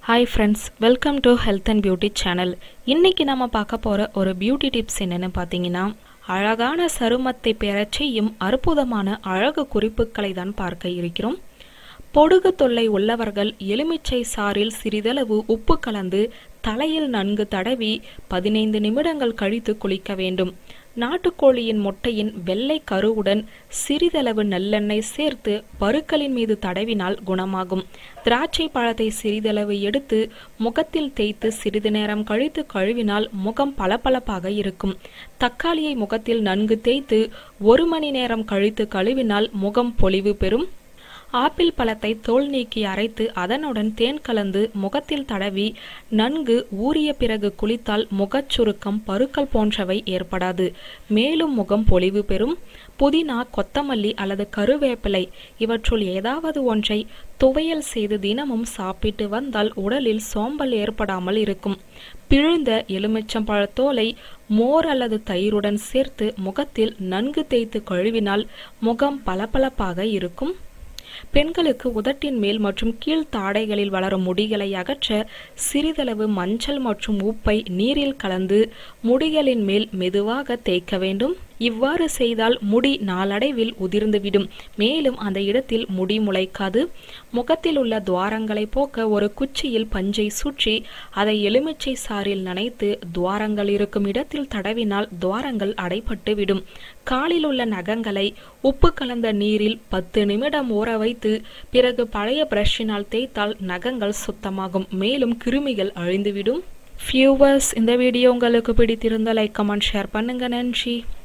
hi friends welcome to health and beauty channel இன்னைக்கு நம்ம பார்க்க போகிற ஒரு பியூட்டி டிப்ஸ் என்னென்னு பார்த்தீங்கன்னா அழகான சருமத்தை பெறச் செய்யும் அற்புதமான அழகு குறிப்புகளை தான் பார்க்க இருக்கிறோம் பொடுகு தொல்லை உள்ளவர்கள் எலுமிச்சை சாறில் சிறிதளவு உப்பு கலந்து தலையில் நன்கு தடவி பதினைந்து நிமிடங்கள் கழித்து குளிக்க வேண்டும் நாட்டுக்கோழியின் முட்டையின் வெள்ளை கருவுடன் சிறிதளவு நல்லெண்ணெய் சேர்த்து பருக்களின் மீது தடவினால் குணமாகும் திராட்சை பழத்தை சிறிதளவு எடுத்து முகத்தில் தேய்த்து சிறிது நேரம் கழித்து கழுவினால் முகம் பளபளப்பாக இருக்கும் தக்காளியை முகத்தில் நன்கு தேய்த்து ஒரு மணி நேரம் கழித்து கழுவினால் முகம் பொலிவு பெறும் ஆப்பிள் பழத்தை தோல் நீக்கி அரைத்து அதனுடன் தேன் கலந்து முகத்தில் தடவி நன்கு ஊறிய பிறகு குளித்தால் முகச் சுருக்கம் பருக்கள் போன்றவை ஏற்படாது மேலும் முகம் பொலிவு பெறும் புதினா கொத்தமல்லி அல்லது கருவேப்பிலை இவற்றுள் ஏதாவது ஒன்றை துவையல் செய்து தினமும் சாப்பிட்டு வந்தால் உடலில் சோம்பல் ஏற்படாமல் இருக்கும் பிழிந்த எலுமிச்சம்பழத்தோலை மோர் அல்லது தயிருடன் சேர்த்து முகத்தில் நன்கு தேய்த்து கழுவினால் முகம் பளபளப்பாக இருக்கும் பெண்களுக்கு உதட்டின் மேல் மற்றும் கீழ் தாடைகளில் வளரும் முடிகளை அகற்ற சிறிதளவு மஞ்சள் மற்றும் உப்பை நீரில் கலந்து முடிகளின் மேல் மெதுவாக தேய்க்க வேண்டும் இவ்வாறு செய்தால் முடி நாளடைவில் உதிர்ந்துவிடும் மேலும் அந்த இடத்தில் முடி முளைக்காது முகத்தில் உள்ள துவாரங்களை போக்க ஒரு குச்சியில் பஞ்சை சுற்றி அதை எலுமிச்சை சாறில் நனைத்து துவாரங்கள் இருக்கும் இடத்தில் தடவினால் துவாரங்கள் அடைபட்டு விடும் காலில் உள்ள நகங்களை உப்பு கலந்த நீரில் பத்து நிமிடம் ஊற வைத்து பிறகு பழைய பிரஷினால் தேய்த்தால் நகங்கள் சுத்தமாகும் மேலும் கிருமிகள் அழிந்துவிடும் ஃபியூவர்ஸ் இந்த வீடியோ உங்களுக்கு பிடித்திருந்தால் லைக் கமெண்ட் ஷேர் பண்ணுங்க நன்றி